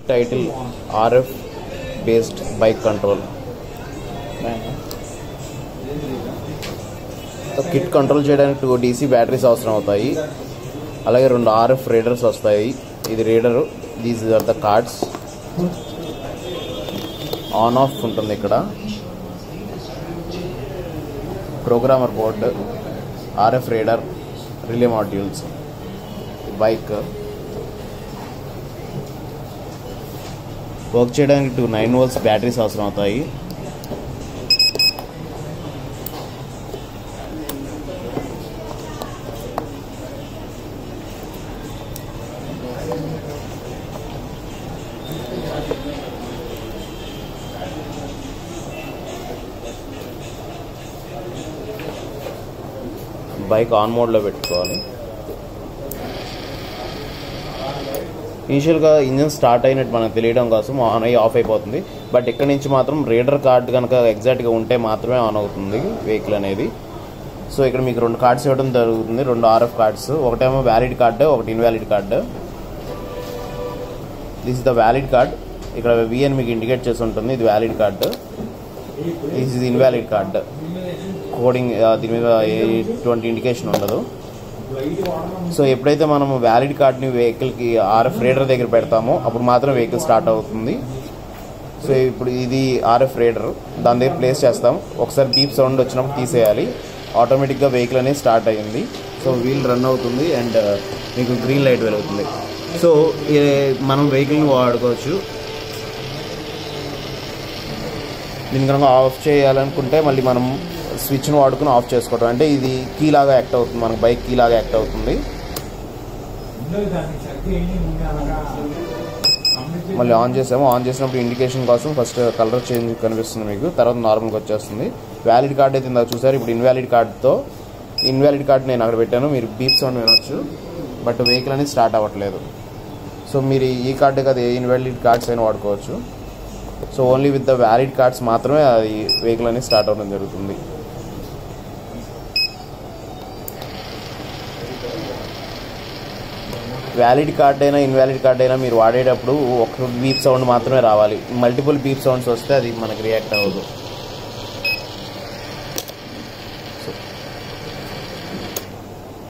title RF based bike control kit control చేయడానికి two DC batteries అవసరం అవుతాయి అలాగే రెండు ఆర్ఎఫ్ రీడర్స్ వస్తాయి ఇది reader these are the cards on off ఉంటుంది ఇక్కడ programmer board RF reader relay modules bike work చేయడానికి టూ నైన్ వోల్స్ బ్యాటరీస్ అవసరం అవుతాయి బైక్ ఆన్ మోడ్లో పెట్టుకోవాలి ఇనిషియల్గా ఇంజిన్ స్టార్ట్ అయినట్టు మనకు తెలియడం కోసం ఆన్ అయ్యి ఆఫ్ అయిపోతుంది బట్ ఇక్కడ నుంచి మాత్రం రీడర్ కార్డ్ కనుక ఎగ్జాక్ట్గా ఉంటే మాత్రమే ఆన్ అవుతుంది వెహికల్ అనేది సో ఇక్కడ మీకు రెండు కార్డ్స్ ఇవ్వడం జరుగుతుంది రెండు ఆర్ఎఫ్ కార్డ్స్ ఒకటేమో వ్యాలిడ్ కార్డు ఒకటి invalid card this is the valid card ఇక్కడ వి అని మీకు ఇండికేట్ చేసి ఉంటుంది ఇది valid card this is invalid card coding దీని మీద ఎటువంటి ఇండికేషన్ ఉండదు సో ఎప్పుడైతే మనం వ్యాలిడ్ కార్డ్ని వెహికల్కి ఆర్ఎఫ్ రీడర్ దగ్గర పెడతామో అప్పుడు మాత్రం వెహికల్ స్టార్ట్ అవుతుంది సో ఇప్పుడు ఇది ఆర్ఎఫ్ రీడర్ దాని దగ్గర ప్లేస్ చేస్తాం ఒకసారి బీప్ సౌండ్ వచ్చినప్పుడు తీసేయాలి ఆటోమేటిక్గా వెహికల్ అనేది స్టార్ట్ అయ్యింది సో వీల్ రన్ అవుతుంది అండ్ మీకు గ్రీన్ లైట్ వెలుగుతుంది సో మనం వెహికల్ని వాడుకోవచ్చు దీన్ని కనుక ఆఫ్ చేయాలనుకుంటే మళ్ళీ మనం స్విచ్ను వాడుకుని ఆఫ్ చేసుకోవడం అంటే ఇది కీ లాగా యాక్ట్ అవుతుంది మనకు బైక్ కీ లాగా యాక్ట్ అవుతుంది మళ్ళీ ఆన్ చేసాము ఆన్ చేసినప్పుడు ఇండికేషన్ కోసం ఫస్ట్ కలర్ చేంజ్ కనిపిస్తుంది మీకు తర్వాత నార్మల్గా వచ్చేస్తుంది వ్యాలిడ్ కార్డ్ అయితే ఇందాక చూసారు ఇప్పుడు ఇన్వాలిడ్ కార్డ్తో ఇన్వాలిడ్ కార్డ్ నేను అక్కడ పెట్టాను మీరు బీప్ సౌండ్ వినొచ్చు బట్ వెహికల్ అనేది స్టార్ట్ అవ్వట్లేదు సో మీరు ఈ కార్డు కదా ఏ ఇన్వాలిడ్ కార్డ్స్ అయినా వాడుకోవచ్చు so only with the valid cards మాత్రమే అది వెహికల్ అనేది స్టార్ట్ అవ్వడం జరుగుతుంది వ్యాలిడ్ కార్డ్ అయినా ఇన్వాలిడ్ కార్డ్ అయినా మీరు వాడేటప్పుడు ఒక బీప్ సౌండ్ మాత్రమే రావాలి మల్టిపుల్ బీప్ సౌండ్స్ వస్తే అది మనకి రియాక్ట్ అవ్వదు